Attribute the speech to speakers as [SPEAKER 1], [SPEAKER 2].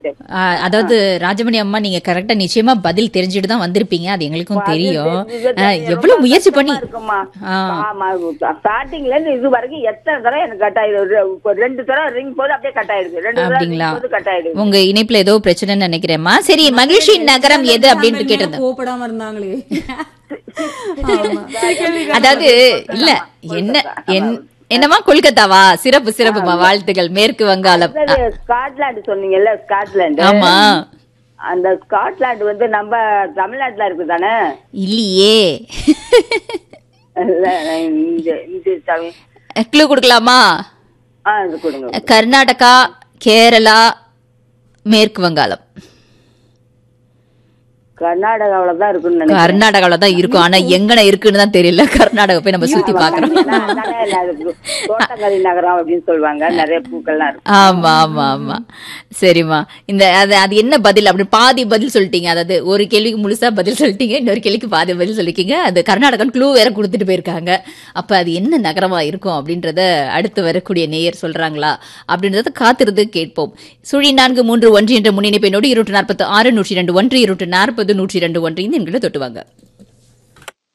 [SPEAKER 1] ஆ, அதாவது ராஜமணி அம்மா நீங்க கரெக்டா நிச்சயமா பதில் தெரிஞ்சுட்டு தான் வந்திருப்பீங்க அது எங்களுக்கும் தெரியும் ஆ, எவ்வளவு முயற்சி பண்ணி
[SPEAKER 2] இருக்குமா
[SPEAKER 1] ஆ.
[SPEAKER 2] ஆமா ஸ்டார்டிங்ல இருந்து இது வரைக்கும் எத்தனை தடவை எனக்கு கட் ஆயிடுது ரெ- இப்ப ரெண்டு தடவை ரிங் போது அப்படியே கட் ஆயிடுது ரெண்டு தடவை
[SPEAKER 1] அப்படிங்களா
[SPEAKER 2] ring போது கட் ஆயிடுது
[SPEAKER 1] உங்க இணைப்புல ஏதோ பிரச்சனைன்னு நினைக்கிறேன்மா சரி மகிழ்ச்சி நகரம் எது அப்படின்னு கேட்டிருந்தேன்
[SPEAKER 3] கோபப்படாம இருந்தாங்களே ஆமா.
[SPEAKER 1] அதாவது இல்ல என்ன என்- என்னமா கொல்கத்தாவா சிறப்பு சிறப்புமா வாழ்த்துக்கள் மேற்கு வங்காளம்
[SPEAKER 2] அடுத்தது ஸ்காட்லாந்து சொன்னீங்கல்ல ஸ்காட்லாந்து
[SPEAKER 1] ஆமா
[SPEAKER 2] அந்த ஸ்காட்லாந்து வந்து நம்ம தமிழ்நாட்டுல இருக்கு தானே
[SPEAKER 1] இல்லையே
[SPEAKER 2] இல்ல, இந்த இந்த தமிழ்
[SPEAKER 1] க்ளூ கொடுக்கலாமா
[SPEAKER 2] ஆ இது கொடுங்க
[SPEAKER 1] கர்நாடகா கேரளா மேற்கு வங்காளம்
[SPEAKER 2] கர்நாடகாவில தான் இருக்குன்னு நினைக்கிறேன்
[SPEAKER 1] கர்நாடகாவில தான் இருக்கும் ஆனா எங்கன இருக்குன்னு தான் தெரியல கர்நாடகா போய் நம்ம சுத்தி பாக்குறோம்
[SPEAKER 2] ஏன்னா, அதானே இல்ல, அது தோட்டக்கலை நகரம் அப்படின்னு சொல்லுவாங்க நிறைய பூக்கள்லாம் இருக்கு
[SPEAKER 1] ஆமா ஆமா ஆமா சரிம்மா இந்த அது அது என்ன பதில் அப்படி பாதி பதில் சொல்லிட்டீங்க அதாவது ஒரு கேள்விக்கு முழுசா பதில் சொல்லிட்டீங்க இன்னொரு கேள்விக்கு பாதி பதில் சொல்லிருக்கீங்க அது கர்நாடகன் க்ளூ வேற கொடுத்துட்டு போயிருக்காங்க அப்ப அது என்ன நகரமா இருக்கும் அப்படின்றத அடுத்து வரக்கூடிய நேயர் சொல்றாங்களா அப்படின்றத காத்திருந்து கேட்போம் சுழி நான்கு மூன்று ஒன்று என்ற முன்னிணைப்பினோடு இருநூற்று நாற்பத்தி ஆறு நூற்றி ரெண்டு ஒன்று இருநூற்று நாற்பது நூற்றி ரெண்டு ஒன்று இந்த எண்களை தொட்டுவாங்க